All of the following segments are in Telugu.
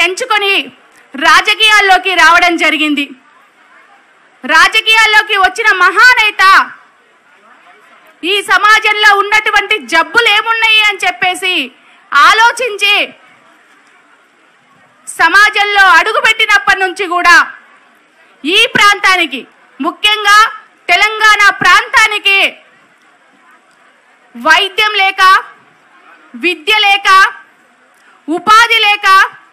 ఎంచుకొని రాజకీయాల్లోకి రావడం జరిగింది రాజకీయాల్లోకి వచ్చిన మహానేత ఈ సమాజంలో ఉన్నటువంటి జబ్బులు ఏమున్నాయి అని చెప్పేసి ఆలోచించి సమాజంలో అడుగుపెట్టినప్పటి నుంచి కూడా ఈ ప్రాంతానికి ముఖ్యంగా తెలంగాణ ప్రాంతానికి వైద్యం లేక విద్య లేక ఉపాధి లేక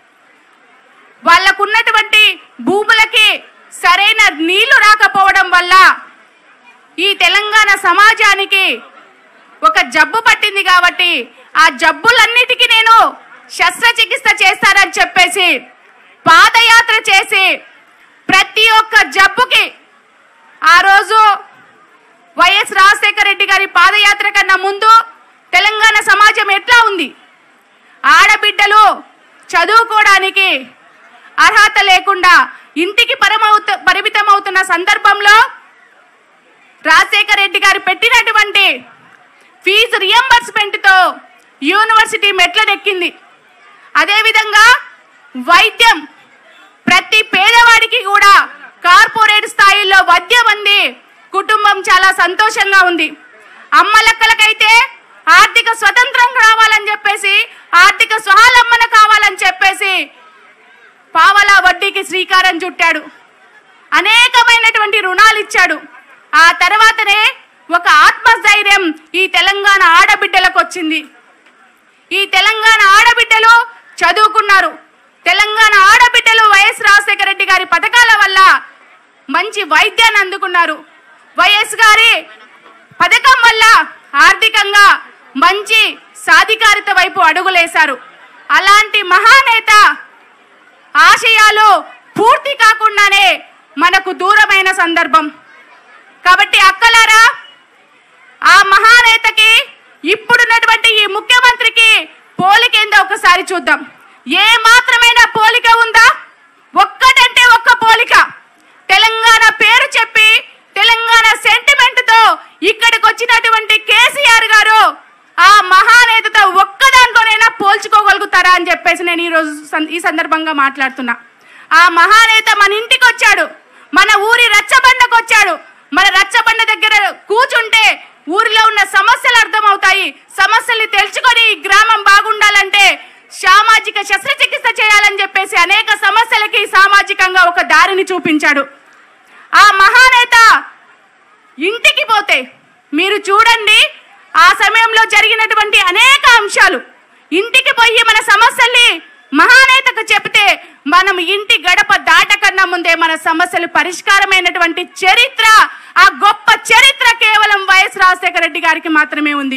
వాళ్ళకున్నటువంటి భూములకి సరైన నీళ్లు రాకపోవడం వల్ల ఈ తెలంగాణ సమాజానికి ఒక జబ్బు పట్టింది కాబట్టి ఆ జబ్బులన్నిటికీ నేను శస్త్రచికిత్స చేస్తానని చెప్పేసి పాదయాత్ర చేసి ప్రతి ఒక్క జబ్బుకి ఆ రోజు వైఎస్ రాజశేఖర రెడ్డి గారి పాదయాత్ర కన్నా ముందు తెలంగాణ సమాజం ఎట్లా ఉంది ఆడబిడ్డలు చదువుకోవడానికి అర్హత లేకుండా ఇంటికి పరమవుత పరిమితమవుతున్న సందర్భంలో రాజశేఖర రెడ్డి గారు పెట్టినటువంటి ఫీజు రియంబర్స్మెంట్ తో యూనివర్సిటీ మెట్లనెక్కింది అదేవిధంగా వైద్యం ప్రతి పేదవాడికి కూడా కార్పొరేట్ స్థాయిలో వైద్యం అంది కుటుంబం చాలా సంతోషంగా ఉంది అమ్మలక్కలకైతే ఆర్థిక స్వతంత్రం కావాలని చెప్పేసి ఆర్థిక స్వావలంబన కావాలని చెప్పేసి పావలా వడ్డీకి శ్రీకారం చుట్టాడు అనేకమైనటువంటి రుణాలు ఇచ్చాడు ఆ తర్వాతనే ఒక ఆత్మస్థైర్యం ఈ తెలంగాణ ఆడబిడ్డలకు వచ్చింది ఈ తెలంగాణ ఆడబిడ్డలు చదువుకున్నారు తెలంగాణ ఆడబిడ్డలు వైఎస్ రాజశేఖర రెడ్డి గారి పథకాల వల్ల మంచి వైద్యాన్ని అందుకున్నారు వైఎస్ గారి పథకం వల్ల ఆర్థికంగా మంచి సాధికారిత వైపు అడుగులేశారు అలాంటి మహానేత ఆశయాలు పూర్తి కాకుండానే మనకు దూరమైన సందర్భం కాబట్టి అక్కలారా ఆ మహానేతకి ఇప్పుడున్నటువంటి ఈ ముఖ్యమంత్రికి పోలికేందో ఒకసారి చూద్దాం ఏ మాత్రమైన పోలిక ఉందా ఒక్కటంటే ఒక్క పోలిక తెలంగాణ పేరు చెప్పి తెలంగాణ సెంటిమెంట్ తో ఇక్కడికి వచ్చినటువంటి కేసీఆర్ గారు ఆ మహానేతతో ఒక్క దాంట్లోనైనా పోల్చుకోగలుగుతారా అని చెప్పేసి నేను ఈ రోజు సం- ఈ సందర్భంగా మాట్లాడుతున్నా ఆ మహానేత మన ఇంటికి వచ్చాడు మన ఊరి రచ్చబండకు వచ్చాడు మన రచ్చబండ దగ్గర కూర్చుంటే ఊరిలో ఉన్న సమస్యలు అర్థమవుతాయి సమస్యల్ని తెలుసుకొని ఈ గ్రామం బాగుండాలంటే సామాజిక శస్త్రచికిత్స చేయాలని చెప్పేసి అనేక సమస్యలకి సామాజికంగా ఒక దారిని చూపించాడు ఆ మహానేత ఇంటికి పోతే మీరు చూడండి ఆ సమయంలో జరిగినటువంటి అనేక అంశాలు ఇంటికి పోయి మన సమస్యల్ని మహానేతకు చెప్తే మనం ఇంటి గడప దాటకన్నా ముందే మన సమస్యలు పరిష్కారమైనటువంటి చరిత్ర ఆ గొప్ప చరిత్ర కేవలం వైఎస్ రాజశేఖర రెడ్డి గారికి మాత్రమే ఉంది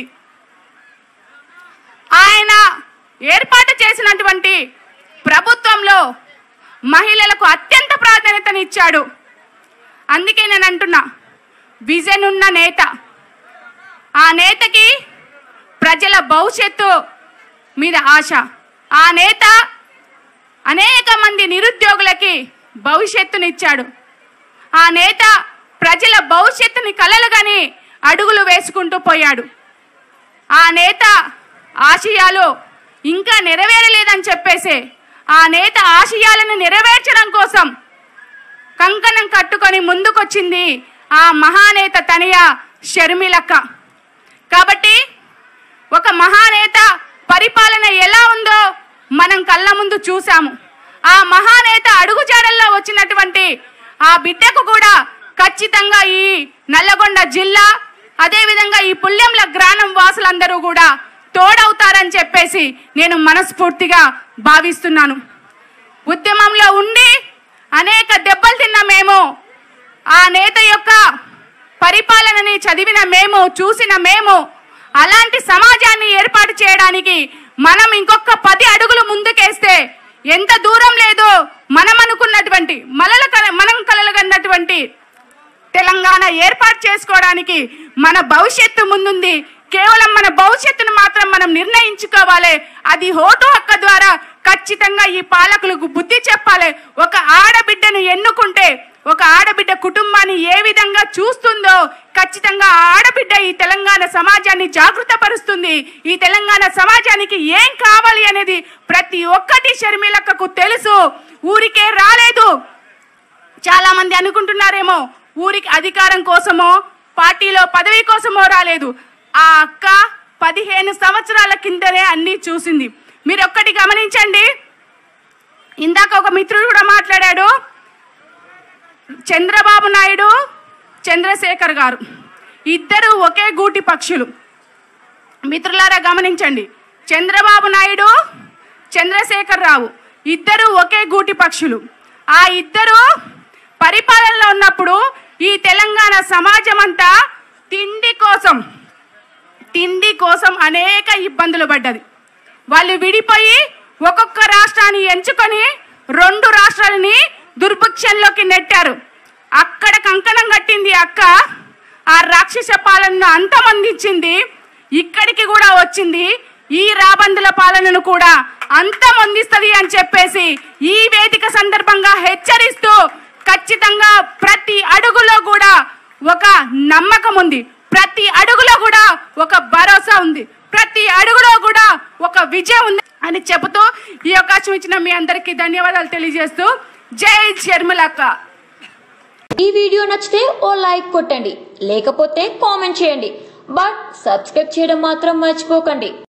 ఆయన ఏర్పాటు చేసినటువంటి ప్రభుత్వంలో మహిళలకు అత్యంత ప్రాధాన్యతనిచ్చాడు అందుకే నేను అంటున్నా విజన్ ఉన్న నేత ఆ నేతకి ప్రజల భవిష్యత్తు మీద ఆశ ఆ నేత అనేక మంది నిరుద్యోగులకి భవిష్యత్తునిచ్చాడు ఆ నేత ప్రజల భవిష్యత్తుని కలలుగాని అడుగులు వేసుకుంటూ పోయాడు ఆ నేత ఆశయాలు ఇంకా నెరవేరలేదని చెప్పేసి ఆ నేత ఆశయాలను నెరవేర్చడం కోసం కంకణం కట్టుకొని ముందుకొచ్చింది ఆ మహానేత తనయ షర్మిలక్క కాబట్టి ఒక మహానేత పరిపాలన ఎలా ఉందో మనం కళ్ళ ముందు చూసాము ఆ మహానేత అడుగుజాడల్లో వచ్చినటువంటి ఆ బిడ్డకు కూడా ఖచ్చితంగా ఈ నల్లగొండ జిల్లా అదేవిధంగా ఈ పుల్లెంల గ్రామం వాసులందరూ కూడా తోడవుతారని చెప్పేసి నేను మనస్ఫూర్తిగా భావిస్తున్నాను ఉద్యమంలో ఉండి అనేక దెబ్బలు తిన్న మేము ఆ నేత యొక్క పరిపాలనని చదివిన మేము చూసిన మేము అలాంటి సమాజాన్ని ఏర్పాటు చేయడానికి మనం ఇంకొక పది అడుగులు ముందుకేస్తే ఎంత దూరం లేదో మనం అనుకున్నటువంటి మనల కల- మనం కలగన్నటువంటి తెలంగాణ ఏర్పాటు చేసుకోవడానికి మన భవిష్యత్తు ముందుంది కేవలం మన భవిష్యత్తును మాత్రం మనం నిర్ణయించుకోవాలి అది ఓటు హక్కు ద్వారా ఖచ్చితంగా ఈ పాలకులకు బుద్ధి చెప్పాలి ఒక ఆడబిడ్డను ఎన్నుకుంటే ఒక ఆడబిడ్డ కుటుంబాన్ని ఏ విధంగా చూస్తుందో ఖచ్చితంగా ఆ ఆడబిడ్డ ఈ తెలంగాణ సమాజాన్ని జాగృతపరుస్తుంది ఈ తెలంగాణ సమాజానికి ఏం కావాలి అనేది ప్రతి ఒక్కటి షర్మిలక్కకు తెలుసు ఊరికే రాలేదు చాలా మంది అనుకుంటున్నారేమో ఊరికి అధికారం కోసమో పార్టీలో పదవి కోసమో రాలేదు ఆ అక్క పదిహేను సంవత్సరాల కిందనే అన్నీ చూసింది మీరు ఒక్కటి గమనించండి ఇందాక ఒక మిత్రుడు కూడా మాట్లాడాడు చంద్రబాబు నాయుడు చంద్రశేఖర్ గారు ఇద్దరు ఒకే గూటి పక్షులు మిత్రులారా గమనించండి చంద్రబాబు నాయుడు చంద్రశేఖర్ రావు ఇద్దరు ఒకే గూటి పక్షులు ఆ ఇద్దరు పరిపాలనలో ఉన్నప్పుడు ఈ తెలంగాణ సమాజం అంతా తిండి కోసం తిండి కోసం అనేక ఇబ్బందులు పడ్డది వాళ్ళు విడిపోయి ఒక్కొక్క రాష్ట్రాన్ని ఎంచుకొని రెండు రాష్ట్రాలని దుర్భిక్షంలోకి నెట్టారు అక్కడ కంకణం కట్టింది అక్క ఆ రాక్షస పాలనను అంతమందించింది ఇక్కడికి కూడా వచ్చింది ఈ రాబందుల పాలనను కూడా అంతమొందిస్తుంది అని చెప్పేసి ఈ వేదిక సందర్భంగా హెచ్చరిస్తూ ఖచ్చితంగా ప్రతి అడుగులో కూడా ఒక నమ్మకం ఉంది ప్రతి అడుగులో కూడా ఒక భరోసా ఉంది ప్రతి అడుగులో కూడా ఒక విజయం ఉంది అని చెబుతూ ఈ అవకాశం ఇచ్చిన మీ అందరికీ ధన్యవాదాలు తెలియజేస్తూ జై షర్మిలక్క ఈ వీడియో నచ్చితే ఓ లైక్ కొట్టండి లేకపోతే కామెంట్ చేయండి బట్ సబ్స్క్రైబ్ చేయడం మాత్రం మర్చిపోకండి